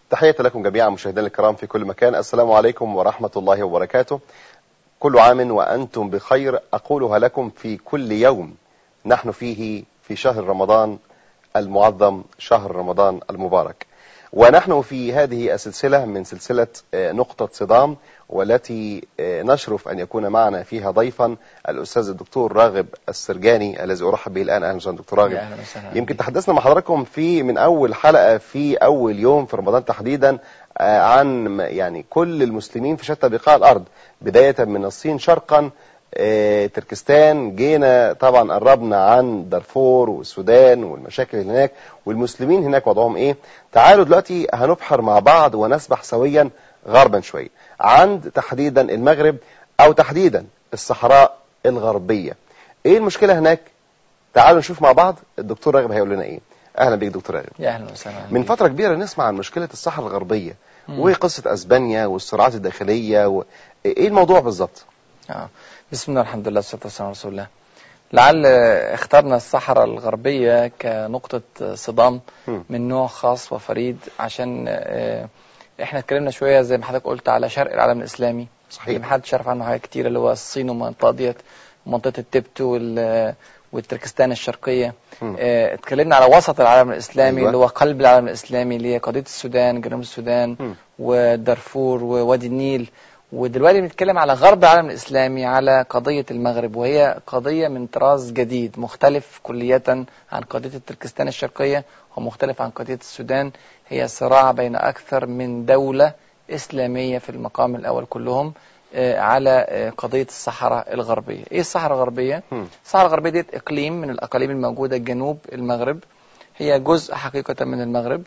تحية لكم جميعا مشاهدينا الكرام في كل مكان السلام عليكم ورحمة الله وبركاته كل عام وأنتم بخير أقولها لكم في كل يوم نحن فيه في شهر رمضان المعظم شهر رمضان المبارك ونحن في هذه السلسلة من سلسلة نقطة صدام والتي نشرف أن يكون معنا فيها ضيفا الأستاذ الدكتور راغب السرجاني الذي أرحب به الآن أهلا وسهلا دكتور راغب أهلا وسهلا يمكن تحدثنا مع حضراتكم في من أول حلقة في أول يوم في رمضان تحديدا عن يعني كل المسلمين في شتى بقاع الأرض بداية من الصين شرقا تركستان جينا طبعا قربنا عن دارفور والسودان والمشاكل اللي هناك والمسلمين هناك وضعهم ايه تعالوا دلوقتي هنبحر مع بعض ونسبح سويا غربا شوية عند تحديدا المغرب او تحديدا الصحراء الغربية ايه المشكلة هناك تعالوا نشوف مع بعض الدكتور راغب هيقول لنا ايه اهلا بيك دكتور راغب يا اهلا وسهلا من فترة كبيرة نسمع عن مشكلة الصحراء الغربية وقصة اسبانيا والصراعات الداخلية و... ايه الموضوع بالظبط آه. بسم الله الحمد لله والصلاة والسلام على رسول الله لعل اخترنا الصحراء الغربية كنقطة صدام م. من نوع خاص وفريد عشان آه، احنا اتكلمنا شوية زي ما حضرتك قلت على شرق العالم الإسلامي صحيح. اللي محدش يعرف عنه حاجات كتير اللي هو الصين والمنطقة ديت ومنطقة التبت وال والتركستان الشرقية م. آه، اتكلمنا على وسط العالم الإسلامي أيوة. اللي هو قلب العالم الإسلامي اللي هي قضية السودان جنوب السودان م. ودارفور ووادي النيل ودلوقتي بنتكلم على غرب العالم الإسلامي على قضية المغرب وهي قضية من طراز جديد مختلف كلية عن قضية التركستان الشرقية ومختلف عن قضية السودان هي صراع بين أكثر من دولة إسلامية في المقام الأول كلهم آه، على آه، قضية الصحراء الغربية إيه الصحراء الغربية؟ مم. الصحراء الغربية ديت إقليم من الأقاليم الموجودة جنوب المغرب هي جزء حقيقة من المغرب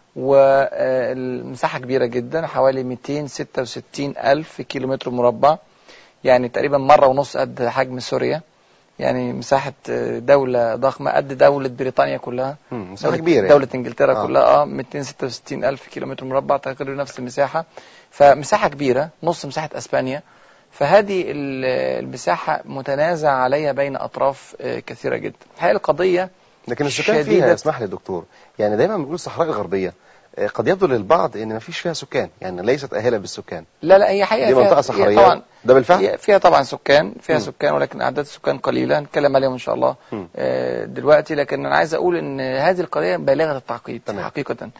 والمساحة كبيرة جدا حوالي 266 ألف كيلومتر مربع يعني تقريبا مرة ونص قد حجم سوريا يعني مساحة دولة ضخمة قد دولة بريطانيا كلها مم. مساحة دولة, كبيرة يعني. دولة انجلترا آه. آه. كلها اه 266 ألف كيلومتر مربع تقريبا نفس المساحة فمساحة كبيرة نص مساحة اسبانيا فهذه ال- المساحة متنازع عليها بين أطراف آه، كثيرة جدا الحقيقة القضية لكن السكان فيها شديدة- اسمح لي دكتور يعني دايما بنقول الصحراء الغربية آه، قد يبدو للبعض ان ما فيش فيها سكان يعني ليست اهله بالسكان لا لا هي حقيقة دي فيها- منطقة هي صحراوية طبعا ده بالفعل هي فيها طبعا سكان فيها مم. سكان ولكن اعداد السكان قليله نتكلم عليهم ان شاء الله مم. آه، دلوقتي لكن انا عايز اقول ان هذه القضيه بالغه التعقيد تمام. حقيقه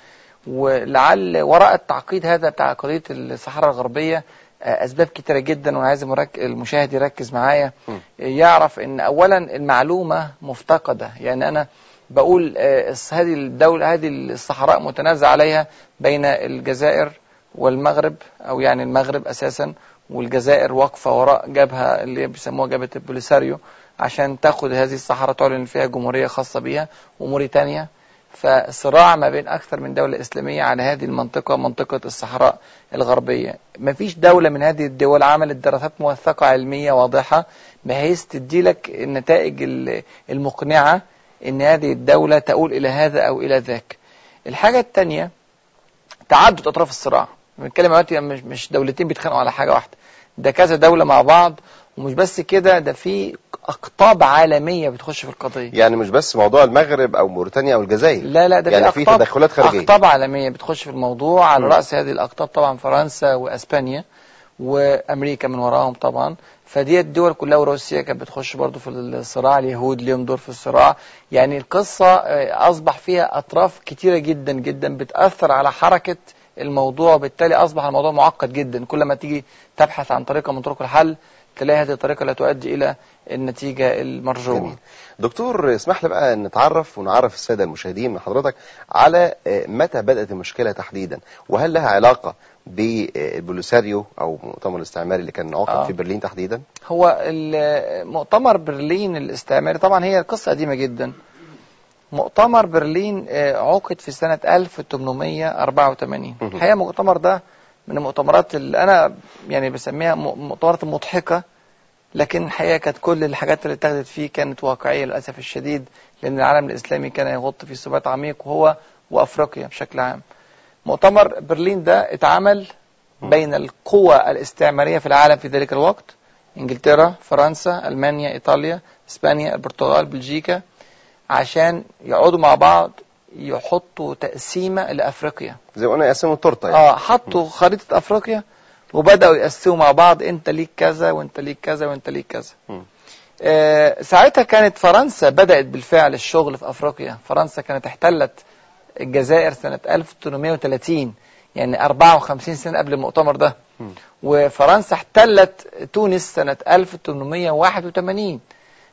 ولعل وراء التعقيد هذا بتاع قضيه الصحراء الغربيه آه، اسباب كتيره جدا وانا عايز المرك- المشاهد يركز معايا مم. آه، يعرف ان اولا المعلومه مفتقده يعني انا بقول آه، الس- هذه الدوله هذه الصحراء متنازع عليها بين الجزائر والمغرب او يعني المغرب اساسا والجزائر واقفه وراء جبهه اللي بيسموها جبهه البوليساريو عشان تاخد هذه الصحراء تعلن فيها جمهوريه خاصه بيها وموريتانيا فصراع ما بين اكثر من دوله اسلاميه على هذه المنطقه منطقه الصحراء الغربيه مفيش دوله من هذه الدول عملت دراسات موثقه علميه واضحه بحيث تدي لك النتائج ال- المقنعه ان هذه الدوله تؤول الى هذا او الى ذاك الحاجه الثانيه تعدد اطراف الصراع بنتكلم دلوقتي مش مش دولتين بيتخانقوا على حاجه واحده ده كذا دوله مع بعض ومش بس كده ده في اقطاب عالميه بتخش في القضيه يعني مش بس موضوع المغرب او موريتانيا او الجزائر لا لا ده يعني في في أقطاب تدخلات خارجية. أقطاب عالمية بتخش في الموضوع على م. رأس هذه الأقطاب طبعا فرنسا وأسبانيا وأمريكا من وراهم طبعا فدي الدول كلها وروسيا كانت بتخش برضو في الصراع اليهود ليهم دور في الصراع يعني القصة آه، أصبح فيها أطراف كتيرة جدا جدا بتأثر على حركة الموضوع وبالتالي أصبح الموضوع معقد جدا كل ما تيجي تبحث عن طريقة من طرق الحل تلاقي هذه الطريقة لا تؤدي إلى النتيجة المرجوة جميل. دكتور اسمح لي بقى نتعرف ونعرف السادة المشاهدين من حضرتك على آه، متى بدأت المشكلة تحديدا وهل لها علاقة بالبوليساريو او مؤتمر الاستعماري اللي كان عقد آه. في برلين تحديدا هو ال- مؤتمر برلين الاستعماري طبعا هي القصة قديمة جدا مؤتمر برلين آه، عقد في سنة 1884 مهم. الحقيقة المؤتمر ده من المؤتمرات اللي أنا يعني بسميها م- مؤتمرات مضحكة لكن الحقيقة كانت كل الحاجات اللي اتخذت فيه كانت واقعية للأسف الشديد لأن العالم الإسلامي كان يغط في ثبات عميق وهو وأفريقيا بشكل عام مؤتمر برلين ده اتعمل بين القوى الاستعمارية في العالم في ذلك الوقت انجلترا فرنسا المانيا ايطاليا اسبانيا البرتغال بلجيكا عشان يقعدوا مع بعض يحطوا تقسيمة لأفريقيا زي ما قلنا يقسموا التورته يعني اه حطوا خريطة أفريقيا وبدأوا يقسموا مع بعض أنت ليك كذا وأنت ليك كذا وأنت ليك كذا مم. آه ساعتها كانت فرنسا بدأت بالفعل الشغل في أفريقيا فرنسا كانت احتلت الجزائر سنة 1830 يعني 54 سنة قبل المؤتمر ده مم. وفرنسا احتلت تونس سنة 1881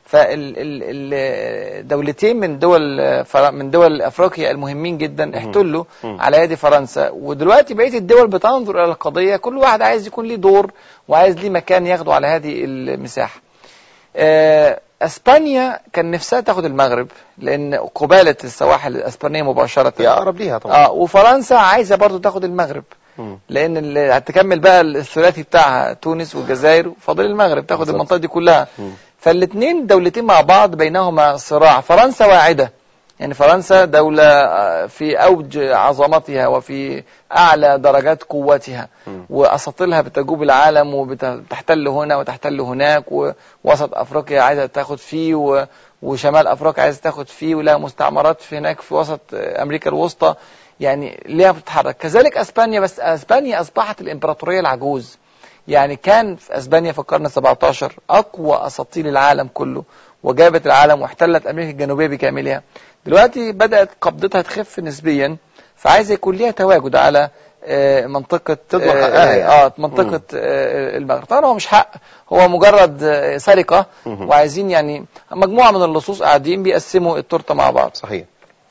فالدولتين من دول فر- من دول افريقيا المهمين جدا احتلوا مم. على يد فرنسا ودلوقتي بقيه الدول بتنظر الى القضيه كل واحد عايز يكون ليه دور وعايز ليه مكان ياخده على هذه المساحه آه، اسبانيا كان نفسها تاخد المغرب لان قباله السواحل الاسبانيه مباشره هي اقرب ليها طبعا اه وفرنسا عايزه برضو تاخد المغرب مم. لان ال- هتكمل بقى الثلاثي بتاعها تونس والجزائر وفاضل المغرب تاخد بالظبط. المنطقه دي كلها مم. فالاثنين دولتين مع بعض بينهما صراع فرنسا واعده يعني فرنسا دولة آه، في أوج عظمتها وفي أعلى درجات قوتها مم. وأساطيلها بتجوب العالم وبتحتل هنا وتحتل هناك ووسط أفريقيا عايزة تاخد فيه و- وشمال أفريقيا عايزة تاخد فيه ولها مستعمرات في هناك في وسط آه، أمريكا الوسطى يعني ليها بتتحرك كذلك أسبانيا بس أسبانيا أصبحت الإمبراطورية العجوز يعني كان في اسبانيا في القرن 17 اقوى اساطيل العالم كله وجابت العالم واحتلت امريكا الجنوبيه بكاملها دلوقتي بدات قبضتها تخف نسبيا فعايزه يكون ليها تواجد على آه، منطقة تضمن آه، حقها يعني. اه منطقة آه، المغرب طبعا هو مش حق هو مجرد آه، سرقة مهم. وعايزين يعني مجموعة من اللصوص قاعدين بيقسموا التورتة مع بعض صحيح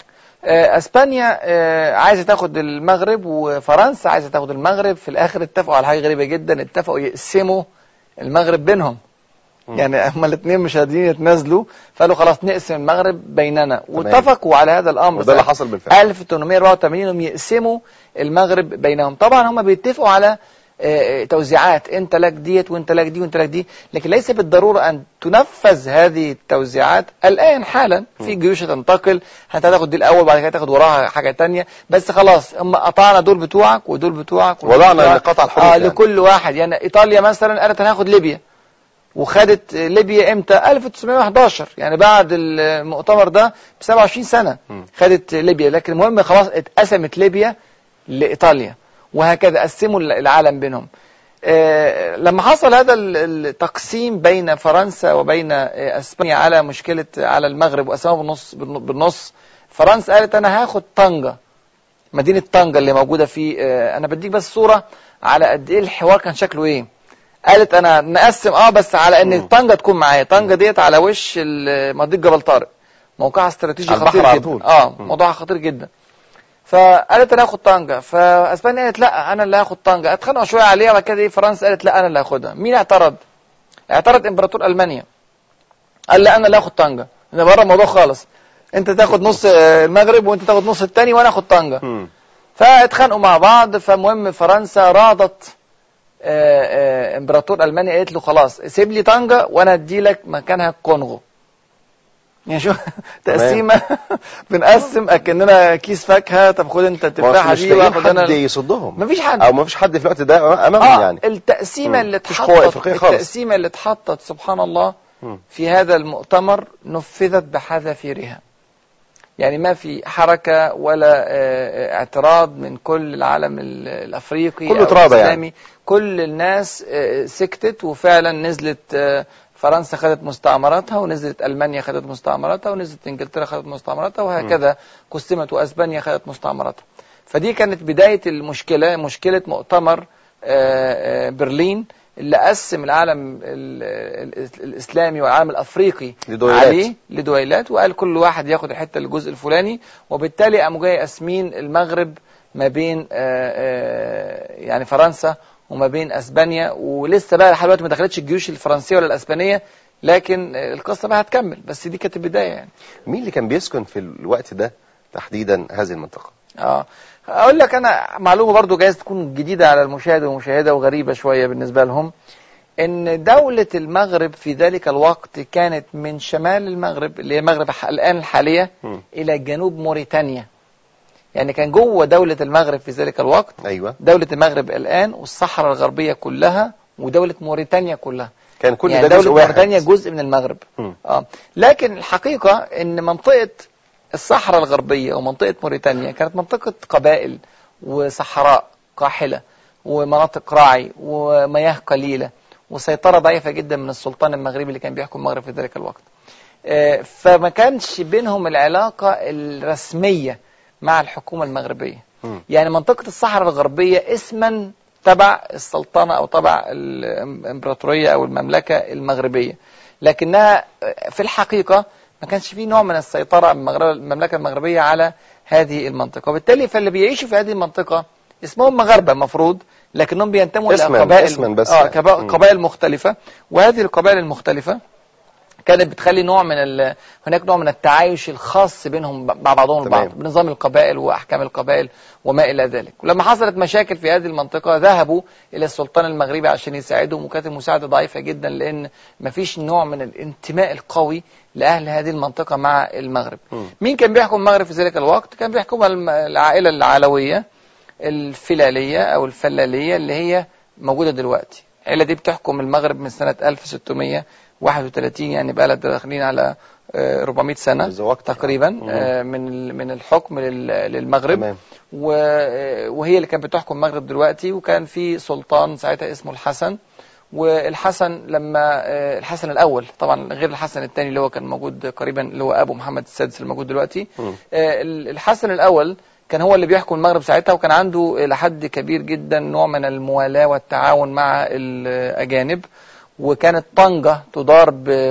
آه، اسبانيا آه، عايزه تاخد المغرب وفرنسا عايزه تاخد المغرب في الاخر اتفقوا على حاجه غريبه جدا اتفقوا يقسموا المغرب بينهم مم. يعني هما الاثنين مش قادرين يتنازلوا فقالوا خلاص نقسم المغرب بيننا واتفقوا على هذا الامر وده اللي سنة حصل بالفعل 1884 هم يقسموا المغرب بينهم طبعا هم بيتفقوا على آه، توزيعات انت لك ديت وانت لك دي وانت لك دي لكن ليس بالضروره ان تنفذ هذه التوزيعات الان حالا في جيوش تنتقل انت هتاخد دي الاول وبعد كده تاخد وراها حاجه تانية بس خلاص هم قطعنا دول بتوعك ودول بتوعك ودول وضعنا بتوعك. نقاط على الحروف اه يعني. لكل واحد يعني ايطاليا مثلا قالت انا هاخد ليبيا وخدت ليبيا امتى 1911 يعني بعد المؤتمر ده ب 27 سنه مم. خدت ليبيا لكن المهم خلاص اتقسمت ليبيا لايطاليا وهكذا قسموا العالم بينهم آه، لما حصل هذا ال- التقسيم بين فرنسا وبين آه، اسبانيا على مشكله على المغرب وقسموها بالنص بالنص فرنسا قالت انا هاخد طنجه مدينه طنجه اللي موجوده في آه، انا بديك بس صوره على قد ايه الحوار كان شكله ايه قالت انا نقسم اه بس على ان مم. طنجه تكون معايا طنجه ديت على وش ال- مضيق جبل طارق موقعها استراتيجي على البحر خطير على جدا طول. اه مم. موضوعها خطير جدا فقالت انا هاخد طنجه فاسبانيا قالت لا انا اللي هاخد طنجه اتخانقوا شويه عليها وبعد كده ايه فرنسا قالت لا انا اللي هاخدها مين اعترض اعترض امبراطور المانيا قال لا انا اللي هاخد طنجه ده بره الموضوع خالص انت تاخد نص آه، المغرب وانت تاخد نص التاني وانا اخد طنجه مم. فاتخانقوا مع بعض فمهم فرنسا راضت آه، آه، امبراطور المانيا قالت له خلاص سيب لي طنجه وانا ادي لك مكانها الكونغو يعني شو تقسيمه بنقسم اكننا كيس فاكهه طب خد انت ما هو التفاحه مش دي لاقيين واخد انا حد ال- يصدهم مفيش حد او ما فيش حد في الوقت ده امامهم اه يعني التقسيمه مم. اللي مفيش قوة اتحطت إفريقية خالص. التقسيمه اللي اتحطت سبحان الله مم. في هذا المؤتمر نفذت بحذافيرها يعني ما في حركة ولا آه، آه، اعتراض من كل العالم ال- الأفريقي كله أو ترابة يعني. الإسلامي كل الناس آه، سكتت وفعلا نزلت آه، فرنسا خدت مستعمراتها ونزلت ألمانيا خدت مستعمراتها ونزلت إنجلترا خدت مستعمراتها وهكذا قسمت وأسبانيا خدت مستعمراتها فدي كانت بداية المشكلة مشكلة مؤتمر آه، آه، برلين اللي قسم العالم ال- ال- الإسلامي والعالم الأفريقي لدويلات. عليه لدويلات وقال كل واحد ياخد الحته الجزء الفلاني وبالتالي قاموا جاي قاسمين المغرب ما بين آه، آه، يعني فرنسا وما بين اسبانيا ولسه بقى لحد دلوقتي ما دخلتش الجيوش الفرنسيه ولا الاسبانيه لكن آه، القصه بقى هتكمل بس دي كانت البدايه يعني مين اللي كان بيسكن في الوقت ده تحديدا هذه المنطقه اه اقول لك انا معلومه برضو جايز تكون جديده على المشاهد والمشاهده وغريبه شويه بالنسبه لهم ان دولة المغرب في ذلك الوقت كانت من شمال المغرب اللي هي المغرب ح- الان الحالية مم. الى جنوب موريتانيا يعني كان جوه دولة المغرب في ذلك الوقت ايوه دولة المغرب الان والصحراء الغربية كلها ودولة موريتانيا كلها كان كل يعني ده جزء دولة واحد موريتانيا جزء من المغرب مم. اه لكن الحقيقة ان منطقة الصحراء الغربية ومنطقة موريتانيا كانت منطقة قبائل وصحراء قاحلة ومناطق راعي ومياه قليلة وسيطرة ضعيفة جدا من السلطان المغربي اللي كان بيحكم المغرب في ذلك الوقت آه، فما كانش بينهم العلاقة الرسمية مع الحكومة المغربية مم. يعني منطقة الصحراء الغربية اسما تبع السلطنة أو تبع الإمبراطورية أو المملكة المغربية لكنها في الحقيقة ما كانش فيه نوع من السيطرة من المغرب- المملكة المغربية على هذه المنطقة وبالتالي فاللي بيعيشوا في هذه المنطقة اسمهم مغاربة المفروض لكنهم بينتموا إلى اسماً- قبائل اسماً بس. آه كبا- مم. قبائل مختلفة وهذه القبائل المختلفة كانت بتخلي نوع من ال... هناك نوع من التعايش الخاص بينهم ب- مع بعضهم تمام. البعض بنظام القبائل واحكام القبائل وما الى ذلك ولما حصلت مشاكل في هذه المنطقه ذهبوا الى السلطان المغربي عشان يساعدهم وكانت المساعده ضعيفه جدا لان مفيش نوع من الانتماء القوي لاهل هذه المنطقه مع المغرب مم. مين كان بيحكم المغرب في ذلك الوقت كان بيحكمها الم- العائله العلويه الفلاليه او الفلاليه اللي هي موجوده دلوقتي العائله دي بتحكم المغرب من سنه 1631 يعني بقى لها داخلين على آه، 400 سنه بالظبط. تقريبا مم. آه، من ال- من الحكم لل- للمغرب تمام و- آه، وهي اللي كانت بتحكم المغرب دلوقتي وكان في سلطان ساعتها اسمه الحسن والحسن لما آه، الحسن الاول طبعا غير الحسن الثاني اللي هو كان موجود قريبا اللي هو ابو محمد السادس اللي موجود دلوقتي مم. آه، ال- الحسن الاول كان هو اللي بيحكم المغرب ساعتها وكان عنده الى حد كبير جدا نوع من الموالاه والتعاون مع الاجانب وكانت طنجة تدار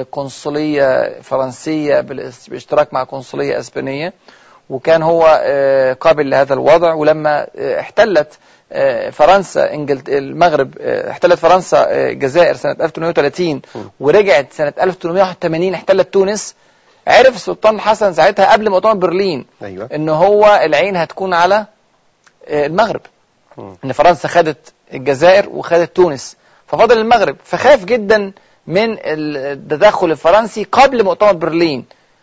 بقنصلية فرنسية بالاس- باشتراك مع قنصلية اسبانية وكان هو آه، قابل لهذا الوضع ولما آه، احتلت آه، فرنسا انجلت المغرب آه، احتلت فرنسا آه، الجزائر سنة 1830 ورجعت سنة 1881 احتلت تونس عرف السلطان الحسن ساعتها قبل مؤتمر برلين ايوه ان هو العين هتكون على آه، المغرب مم. ان فرنسا خدت الجزائر وخدت تونس ففضل المغرب فخاف جدا من التدخل الفرنسي قبل مؤتمر برلين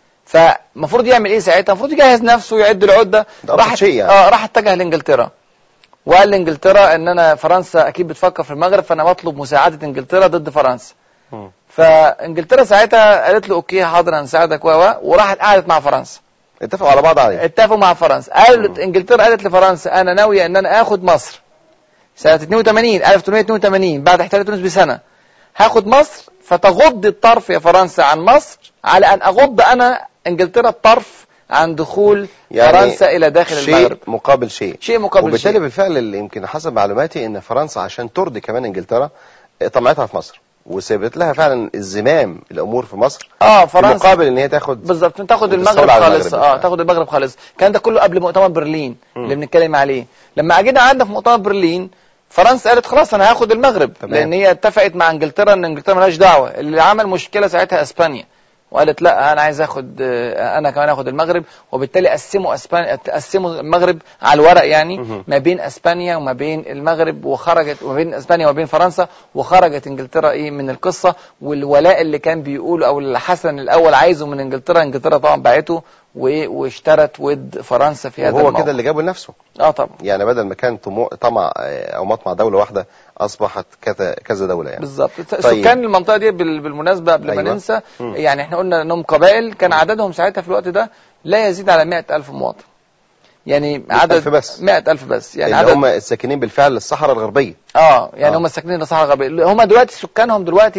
فالمفروض يعمل ايه ساعتها المفروض يجهز نفسه ويعد العده ده أبسط شيء يعني. اه راح اتجه لانجلترا وقال لانجلترا ان انا فرنسا اكيد بتفكر في المغرب فانا بطلب مساعده انجلترا ضد فرنسا مم. فانجلترا ساعتها قالت له اوكي حاضر هنساعدك و و وراحت قعدت مع فرنسا اتفقوا على بعض عليه اتفقوا مع فرنسا قالت انجلترا قالت لفرنسا انا ناويه ان انا اخد مصر سنه 82 1882 بعد احتلال تونس بسنه هاخد مصر فتغض الطرف يا فرنسا عن مصر على ان اغض انا انجلترا الطرف عن دخول يعني فرنسا الى داخل شيء المغرب مقابل شيء شيء مقابل وبالتالي شيء بالفعل اللي يمكن حسب معلوماتي ان فرنسا عشان ترضي كمان انجلترا طمعتها في مصر وسابت لها فعلا الزمام الامور في مصر اه فرنسا مقابل ان هي تاخد بالظبط تاخد وتستولى المغرب على خالص المغرب. اه تاخد المغرب خالص كان ده كله قبل مؤتمر برلين مم. اللي بنتكلم عليه لما اجينا عندنا في مؤتمر برلين فرنسا قالت خلاص انا هاخد المغرب تمام. لان هي اتفقت مع انجلترا ان انجلترا مالهاش دعوه اللي عمل مشكله ساعتها اسبانيا وقالت لا انا عايز اخد آه، انا كمان اخد المغرب وبالتالي قسموا اسبانيا قسموا المغرب على الورق يعني مهم. ما بين اسبانيا وما بين المغرب وخرجت وما بين اسبانيا وما بين فرنسا وخرجت انجلترا ايه من القصه والولاء اللي كان بيقوله او اللي حسن الاول عايزه من انجلترا انجلترا طبعا باعته وايه واشترت ود فرنسا في هذا وهو الموقف كده اللي جابه لنفسه اه طبعا يعني بدل ما كان طمو- طمع آه، او مطمع دوله واحده اصبحت كذا كذا دوله يعني بالظبط طيب. سكان المنطقه دي بال- بالمناسبه قبل ما أيوة. ننسى مم. يعني احنا قلنا انهم قبائل كان عددهم ساعتها في الوقت ده لا يزيد على 100000 مواطن يعني عدد ألف بس. 100000 بس يعني اللي عدد هم الساكنين بالفعل الصحراء الغربيه اه يعني آه. هم ساكنين في الصحراء الغربيه هم دلوقتي سكانهم دلوقتي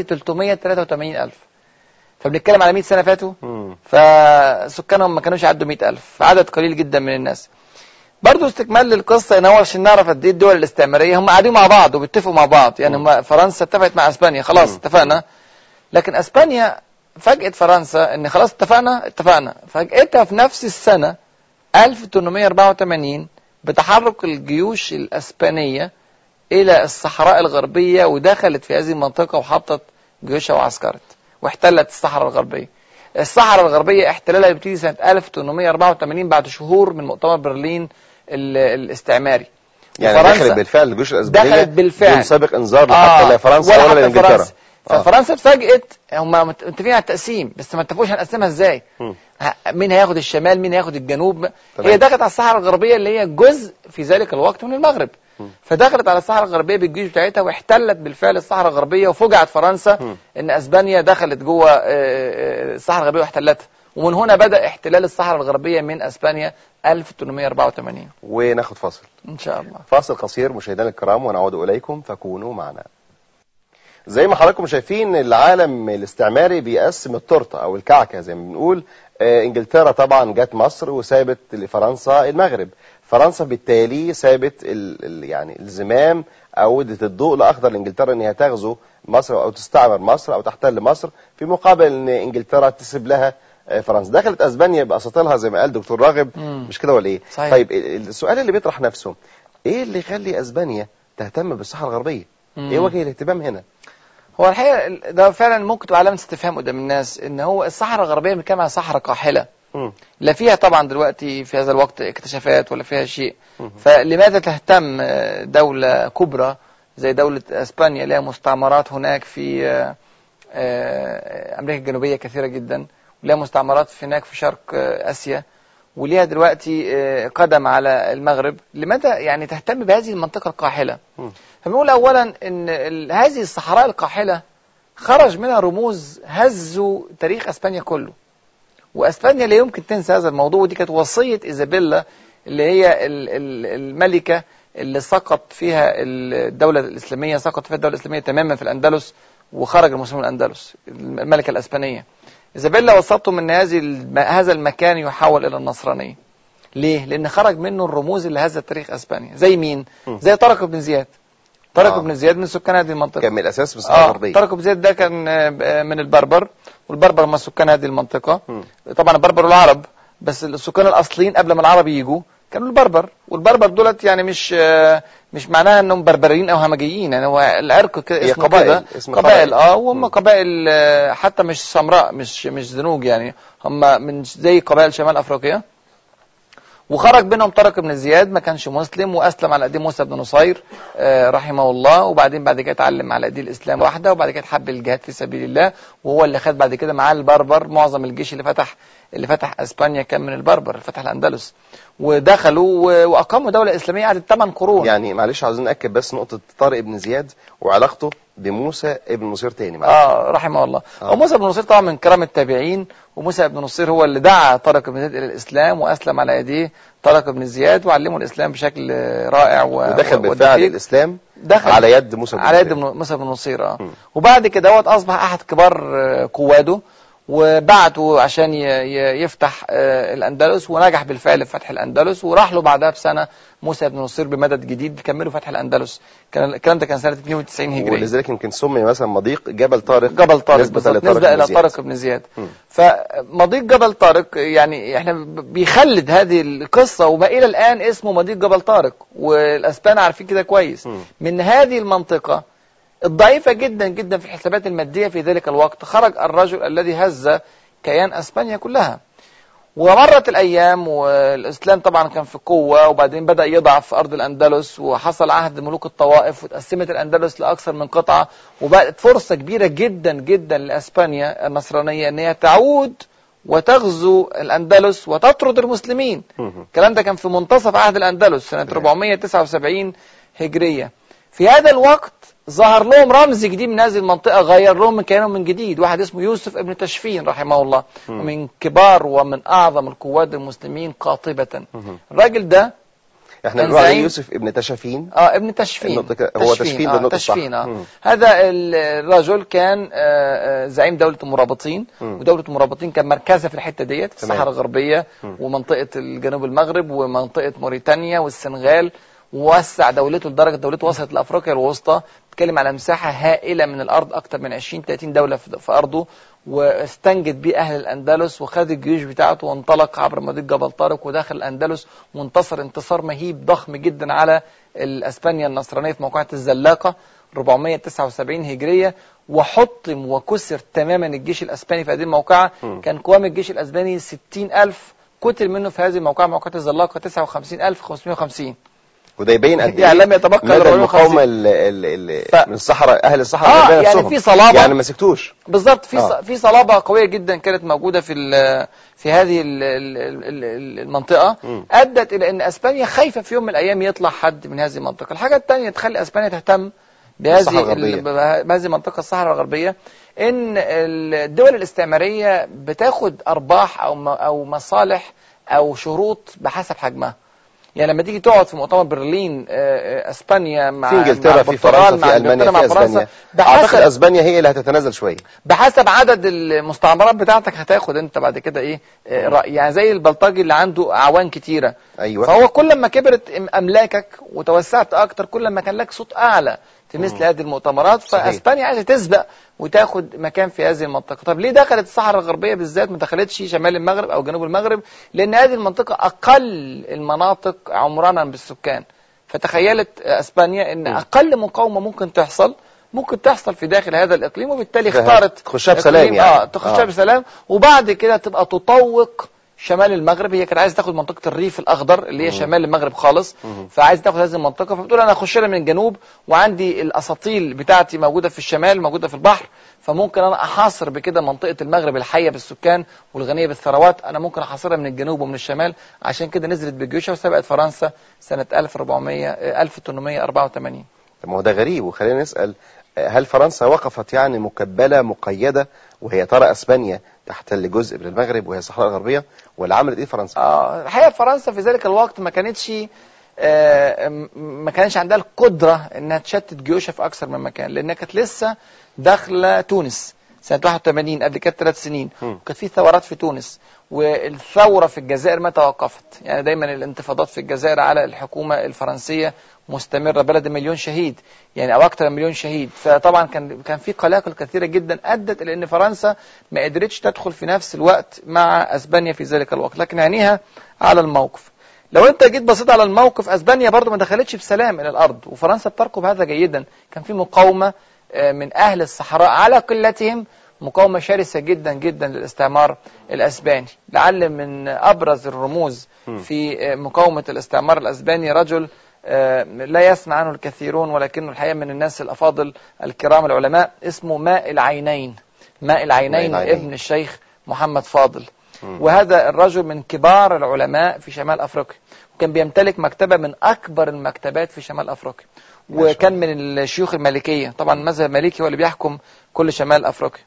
383000 فبنتكلم على 100 سنه فاتوا مم. فسكانهم ما كانوش يعدوا 100000 عدد قليل جدا من الناس برضه استكمال للقصه ان هو عشان نعرف قد ايه الدول الاستعماريه هم قاعدين مع بعض وبيتفقوا مع بعض يعني هم فرنسا اتفقت مع اسبانيا خلاص مم. اتفقنا لكن اسبانيا فاجئت فرنسا ان خلاص اتفقنا اتفقنا فاجئتها في نفس السنه 1884 بتحرك الجيوش الاسبانيه الى الصحراء الغربيه ودخلت في هذه المنطقه وحطت جيوشها وعسكرت واحتلت الصحراء الغربيه الصحراء الغربيه احتلالها بيبتدي سنه 1884 بعد شهور من مؤتمر برلين ال- الاستعماري يعني وفرنسا دخلت بالفعل الجيوش الاسبانيه دخلت بالفعل. بدون سابق انذار لا حتى لا فرنسا ولا, حتى لانجلترا فرنسا. آه. ففرنسا اتفاجئت هم مت- متفقين على التقسيم بس ما اتفقوش هنقسمها ازاي مم. ه- مين هياخد الشمال مين هياخد الجنوب تمام. هي دخلت على الصحراء الغربيه اللي هي جزء في ذلك الوقت من المغرب مم. فدخلت على الصحراء الغربيه بالجيوش بتاعتها واحتلت بالفعل الصحراء الغربيه وفجعت فرنسا مم. ان اسبانيا دخلت جوه آه، آه، الصحراء الغربيه واحتلتها ومن هنا بدأ احتلال الصحراء الغربية من اسبانيا 1884 وناخد فاصل ان شاء الله فاصل قصير مشاهدينا الكرام ونعود إليكم فكونوا معنا زي ما حضراتكم شايفين العالم الاستعماري بيقسم التورته او الكعكه زي ما بنقول آه، انجلترا طبعا جت مصر وسابت لفرنسا المغرب فرنسا بالتالي سابت ال ال يعني الزمام او ادت الضوء لاخضر لانجلترا ان هي تغزو مصر او تستعمر مصر او تحتل مصر في مقابل ان انجلترا تسيب لها آه، فرنسا دخلت اسبانيا باساطيلها زي ما قال دكتور راغب مم. مش كده ولا ايه صحيح. طيب ال- السؤال اللي بيطرح نفسه ايه اللي يخلي اسبانيا تهتم بالصحراء الغربيه مم. ايه وجه الاهتمام هنا هو الحقيقة ال- ده فعلا ممكن تبقى علامة استفهام قدام الناس ان هو الصحراء الغربية بنتكلم عن صحراء قاحلة مم. لا فيها طبعا دلوقتي في هذا الوقت اكتشافات ولا فيها شيء مم. فلماذا تهتم آه، دولة كبرى زي دولة اسبانيا لها مستعمرات هناك في آه، آه، امريكا الجنوبية كثيرة جدا ولها مستعمرات في هناك في شرق آه، اسيا وليها دلوقتي آه، قدم على المغرب لماذا يعني تهتم بهذه المنطقة القاحلة مم. فبنقول اولا ان ال- هذه الصحراء القاحلة خرج منها رموز هزوا تاريخ اسبانيا كله واسبانيا لا يمكن تنسى هذا الموضوع ودي كانت وصيه ايزابيلا اللي هي ال- ال- الملكه اللي سقط فيها الدوله الاسلاميه سقط فيها الدوله الاسلاميه تماما في الاندلس وخرج المسلمون من الاندلس الملكه الاسبانيه ايزابيلا وصتهم ان هذه الم- هذا المكان يحول الى النصرانيه ليه؟ لان خرج منه الرموز اللي هزت تاريخ اسبانيا زي مين؟ م. زي طارق بن زياد طارق آه. بن زياد من سكان هذه المنطقه كان من الاساس في الصحراء اه الغربيه طارق بن زياد ده كان آه، من البربر والبربر هم سكان هذه المنطقة مم. طبعا البربر والعرب بس السكان الأصليين قبل ما العرب يجوا كانوا البربر والبربر دولت يعني مش آه، مش معناها انهم بربريين او همجيين يعني هو العرق كده هي اسمه قبائل، كده اسم قبائل قبائل. اه وهم مم. قبائل آه، حتى مش سمراء مش مش زنوج يعني هم من زي قبائل شمال افريقيا وخرج بينهم طارق بن زياد ما كانش مسلم واسلم على ايدي موسى بن نصير آه، رحمه الله وبعدين بعد كده اتعلم على ايدي الاسلام واحده وبعد كده حب الجهاد في سبيل الله وهو اللي خد بعد كده معاه البربر معظم الجيش اللي فتح اللي فتح اسبانيا كان من البربر اللي فتح الاندلس ودخلوا و- واقاموا دوله اسلاميه قعدت 8 قرون يعني معلش عاوزين ناكد بس نقطه طارق بن زياد وعلاقته بموسى ابن نصير تاني معلش. اه رحمه الله آه. وموسى بن نصير طبعا من كرام التابعين وموسى بن نصير هو اللي دعا طارق بن زياد الى الاسلام واسلم على يديه طارق بن زياد وعلمه الاسلام بشكل رائع و... ودخل و- بالفعل ودقيق. الاسلام دخل على يد موسى بن على يد نصير. بن- موسى بن نصير اه مم. وبعد كده دوت اصبح احد كبار آه، قواده وبعته عشان ي- ي- يفتح آه، الاندلس ونجح بالفعل في فتح الاندلس وراح له بعدها بسنه موسى بن نصير بمدد جديد كملوا فتح الاندلس كان الكلام ده كان سنه 92 هجري ولذلك يمكن سمي مثلا مضيق جبل طارق جبل طارق نسبة بالظبط لطارق نسبة بن إلى زياد. طارق بن زياد مم. فمضيق جبل طارق يعني احنا ب- بيخلد هذه القصة وما إلى الآن اسمه مضيق جبل طارق والأسبان عارفين كده كويس مم. من هذه المنطقة الضعيفة جدا جدا في الحسابات المادية في ذلك الوقت خرج الرجل الذي هز كيان أسبانيا كلها ومرت الأيام والإسلام طبعا كان في قوة وبعدين بدأ يضعف في أرض الأندلس وحصل عهد ملوك الطوائف وتقسمت الأندلس لأكثر من قطعة وبقت فرصة كبيرة جدا جدا لأسبانيا النصرانية أن هي تعود وتغزو الأندلس وتطرد المسلمين مم. الكلام ده كان في منتصف عهد الأندلس سنة 479 هجرية في هذا الوقت ظهر لهم رمز جديد من هذه المنطقة غير لهم من كيانهم من جديد واحد اسمه يوسف ابن تشفين رحمه الله مم. ومن كبار ومن أعظم القوات المسلمين قاطبة مم. الراجل ده احنا كان بنقول عليه زعيم- يوسف ابن تشافين اه ابن تشفين النطق كده- هو تشفين آه بالنطق الصح. تشفين آه. مم. هذا ال- الرجل كان آه، آه، زعيم دولة المرابطين مم. ودولة المرابطين كان مركزها في الحتة ديت في تمام. الصحراء الغربية مم. ومنطقة الجنوب المغرب ومنطقة موريتانيا والسنغال ووسع دولته لدرجة دولته وصلت لأفريقيا الوسطى بتكلم على مساحة هائلة من الأرض أكثر من 20 30 دولة في في أرضه واستنجد بيه أهل الأندلس وخد الجيوش بتاعته وانطلق عبر مضيق جبل طارق ودخل الأندلس وانتصر انتصار مهيب ضخم جدا على الأسبانيا النصرانية في موقعة الزلاقة 479 هجرية وحطم وكسر تماما الجيش الأسباني في هذه الموقعة مم. كان قوام الجيش الأسباني 60 ألف قتل منه في هذه الموقعة موقعة الزلاقة 59550 وده يبين قد يعني ايه لم يتبقى مدى إلا 450. المقاومه ال- ال- ال- ف- من الصحراء اهل الصحراء آه، الغربية يعني نفسهم. في صلابة. يعني ما سكتوش بالظبط في آه. ص- في صلابه قويه جدا كانت موجوده في ال- في هذه ال- ال- ال- ال- المنطقه مم. ادت الى ان اسبانيا خايفه في يوم من الايام يطلع حد من هذه المنطقه الحاجه الثانيه تخلي اسبانيا تهتم بهذه الصحراء الغربية. ال- بهذه المنطقة الصحراء الغربية ان الدول الاستعمارية بتاخد ارباح او م- او مصالح او شروط بحسب حجمها يعني لما تيجي تقعد في مؤتمر برلين آه، آه، اسبانيا مع في انجلترا مع في البرتغال، فرنسا مع في المانيا إنجلترا، في مع فرنسا اسبانيا اعتقد بحسب اسبانيا هي اللي هتتنازل شويه بحسب عدد المستعمرات بتاعتك هتاخد انت بعد كده ايه آه، رأي يعني زي البلطجي اللي عنده اعوان كتيره ايوه فهو كل ما كبرت أم- املاكك وتوسعت اكتر كل ما كان لك صوت اعلى في مثل هذه المؤتمرات صحيح. فاسبانيا عايزه تسبق وتاخد مكان في هذه المنطقه طب ليه دخلت الصحراء الغربيه بالذات ما دخلتش شمال المغرب او جنوب المغرب لان هذه المنطقه اقل المناطق عمرانا بالسكان فتخيلت اسبانيا ان اقل مقاومه ممكن تحصل ممكن تحصل في داخل هذا الاقليم وبالتالي فه- اختارت تخشها بسلام إقليم- يعني. اه تخشها آه. بسلام وبعد كده تبقى تطوق شمال المغرب هي كانت عايزه تاخد منطقه الريف الاخضر اللي هي شمال المغرب خالص فعايزه تاخد هذه المنطقه فبتقول انا اخش لها من الجنوب وعندي الاساطيل بتاعتي موجوده في الشمال موجوده في البحر فممكن انا احاصر بكده منطقه المغرب الحيه بالسكان والغنيه بالثروات انا ممكن احاصرها من الجنوب ومن الشمال عشان كده نزلت بجيوشها وسبقت فرنسا سنه 1400 آه، 1884 طب ما هو ده غريب وخلينا نسال آه، هل فرنسا وقفت يعني مكبله مقيده وهي ترى اسبانيا تحتل جزء من المغرب وهي الصحراء الغربيه ولا عملت ايه فرنسا؟ اه الحقيقه فرنسا في ذلك الوقت ما كانتش آه، م- ما كانش عندها القدره انها تشتت جيوشها في اكثر من مكان لانها كانت لسه داخله تونس سنه 81 قبل كده ثلاث سنين مم. وكانت في ثورات في تونس والثوره في الجزائر ما توقفت يعني دايما الانتفاضات في الجزائر على الحكومه الفرنسيه مستمره بلد مليون شهيد يعني او اكثر من مليون شهيد فطبعا كان كان في قلاقل كثيره جدا ادت الى ان فرنسا ما قدرتش تدخل في نفس الوقت مع اسبانيا في ذلك الوقت لكن عينيها على الموقف لو انت جيت بصيت على الموقف اسبانيا برضو ما دخلتش بسلام الى الارض وفرنسا بتركب هذا جيدا كان في مقاومه آه، من اهل الصحراء على قلتهم مقاومه شرسه جدا جدا للاستعمار الاسباني لعل من ابرز الرموز في آه، مقاومه الاستعمار الاسباني رجل آه، لا يسمع عنه الكثيرون ولكنه الحقيقه من الناس الافاضل الكرام العلماء اسمه ماء العينين ماء العينين ماء العينين. ابن الشيخ محمد فاضل وهذا الرجل من كبار العلماء في شمال افريقيا وكان بيمتلك مكتبه من اكبر المكتبات في شمال افريقيا وكان من الشيوخ المالكيه طبعا المذهب المالكي هو اللي بيحكم كل شمال افريقيا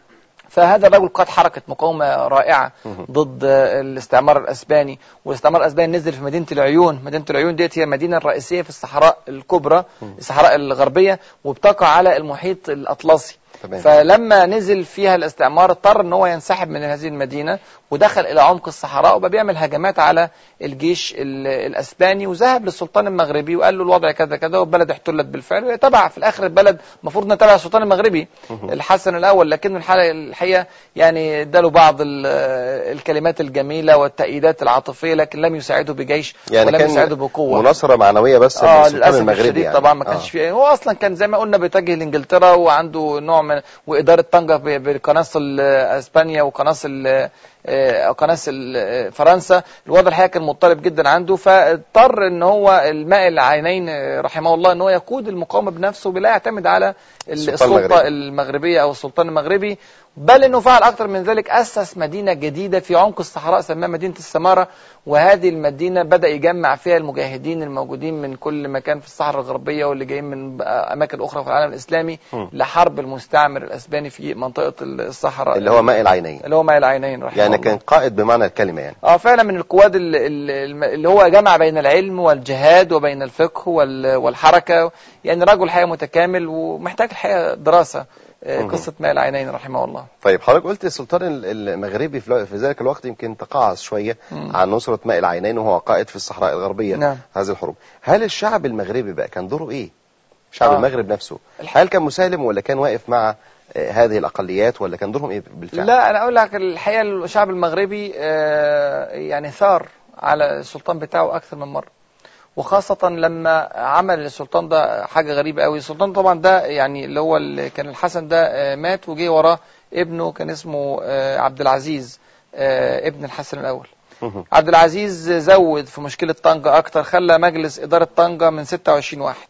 فهذا الرجل قاد حركة مقاومة رائعة ضد الاستعمار الأسباني والاستعمار الأسباني نزل في مدينة العيون مدينة العيون ديت هي المدينة الرئيسية في الصحراء الكبرى الصحراء الغربية وبتقع على المحيط الأطلسي تمام. فلما نزل فيها الاستعمار اضطر ان هو ينسحب من هذه المدينه ودخل الى عمق الصحراء وبقى بيعمل هجمات على الجيش ال- الاسباني وذهب للسلطان المغربي وقال له الوضع كذا كذا والبلد احتلت بالفعل تبع في الاخر البلد المفروض انه تبع السلطان المغربي الحسن الاول لكن الحقيقه الحقيقه يعني اداله بعض ال- الكلمات الجميله والتأييدات العاطفيه لكن لم يساعده بجيش يعني ولم كان يساعده بقوه مناصره معنويه بس من اه السلطان للاسف المغربي الشديد يعني. طبعا ما كانش آه. فيه هو اصلا كان زي ما قلنا بيتجه لانجلترا وعنده نوع من واداره طنجه ب- بقناص ال- اسبانيا وقناص ال- آه، قناص ال- آه، فرنسا الوضع الحقيقه كان مضطرب جدا عنده فاضطر ان هو الماء العينين آه، رحمه الله ان هو يقود المقاومه بنفسه بلا يعتمد على السلطان السلطه المغربي. المغربيه او السلطان المغربي بل انه فعل اكثر من ذلك اسس مدينه جديده في عمق الصحراء سماها مدينه السماره وهذه المدينه بدا يجمع فيها المجاهدين الموجودين من كل مكان في الصحراء الغربيه واللي جايين من اماكن اخرى في العالم الاسلامي م. لحرب المستعمر الاسباني في منطقه الصحراء اللي هو ماء العينين اللي هو ماء العينين رحمه يعني الله. كان قائد بمعنى الكلمه يعني اه فعلا من القواد ال- ال- الم- اللي هو جمع بين العلم والجهاد وبين الفقه وال- والحركه يعني رجل حقيقه متكامل ومحتاج الحقيقه دراسه آه، مهم. قصه ماء العينين رحمه الله طيب حضرتك قلت السلطان ال- المغربي في الو- في ذلك الوقت يمكن تقاعس شويه مم. عن نصره ماء العينين وهو قائد في الصحراء الغربيه نعم. هذه الحروب هل الشعب المغربي بقى كان دوره ايه شعب آه. المغرب نفسه الح- هل كان مسالم ولا كان واقف مع آه، هذه الاقليات ولا كان دورهم ايه بالفعل لا انا اقول لك الحقيقه الشعب المغربي آه، يعني ثار على السلطان بتاعه اكثر من مره وخاصة لما عمل السلطان ده حاجة غريبة قوي السلطان طبعا ده يعني اللي هو اللي كان الحسن ده آه، مات وجي وراه ابنه كان اسمه آه، عبد العزيز آه، ابن الحسن الأول مهم. عبد العزيز زود في مشكلة طنجة أكتر خلى مجلس إدارة طنجة من 26 واحد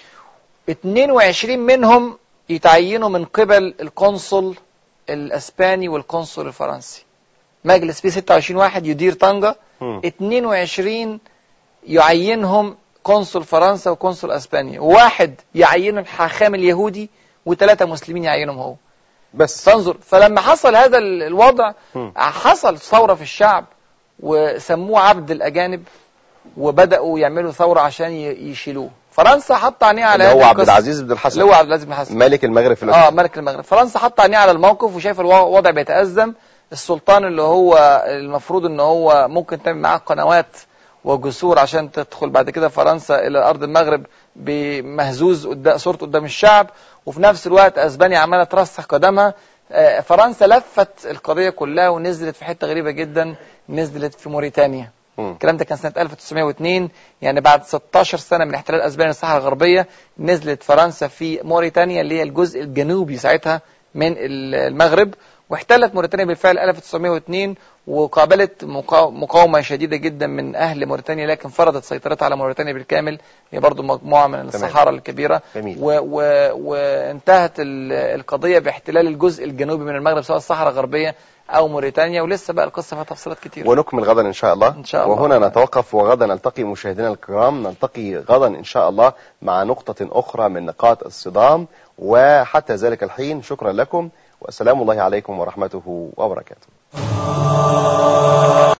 22 منهم يتعينوا من قبل القنصل الأسباني والقنصل الفرنسي مجلس فيه 26 واحد يدير طنجة مم. 22 يعينهم قنصل فرنسا وقنصل اسبانيا واحد يعينه الحاخام اليهودي وثلاثة مسلمين يعينهم هو بس فانظر فلما حصل هذا ال- الوضع مم. حصل ثورة في الشعب وسموه عبد الأجانب وبدأوا يعملوا ثورة عشان ي- يشيلوه فرنسا حط عينيها على اللي هو هذه عبد القصة. العزيز بن الحسن اللي هو عبد العزيز بن حسن ملك المغرب في اه الوقت ملك المغرب فرنسا حط عينيه على الموقف وشايف الوضع بيتأزم السلطان اللي هو المفروض ان هو ممكن تعمل معاه قنوات وجسور عشان تدخل بعد كده فرنسا الى ارض المغرب بمهزوز قدام صورته قدام الشعب وفي نفس الوقت اسبانيا عماله ترسخ قدمها آه، فرنسا لفت القضيه كلها ونزلت في حته غريبه جدا نزلت في موريتانيا مم. الكلام ده كان سنة 1902 يعني بعد 16 سنة من احتلال اسبانيا الصحراء الغربية نزلت فرنسا في موريتانيا اللي هي الجزء الجنوبي ساعتها من ال- المغرب واحتلت موريتانيا بالفعل 1902 وقابلت مقا- مقاومة شديدة جدا من أهل موريتانيا لكن فرضت سيطرتها على موريتانيا بالكامل هي برضو مجموعة من الصحارى الكبيرة جميل. و و وانتهت ال- القضية باحتلال الجزء الجنوبي من المغرب سواء الصحراء الغربية أو موريتانيا ولسه بقى القصة فيها تفصيلات كتير ونكمل غدا إن شاء الله إن شاء الله. وهنا نتوقف وغدا نلتقي مشاهدينا الكرام نلتقي غدا إن شاء الله مع نقطة أخرى من نقاط الصدام وحتى ذلك الحين شكرا لكم والسلام الله عليكم ورحمته وبركاته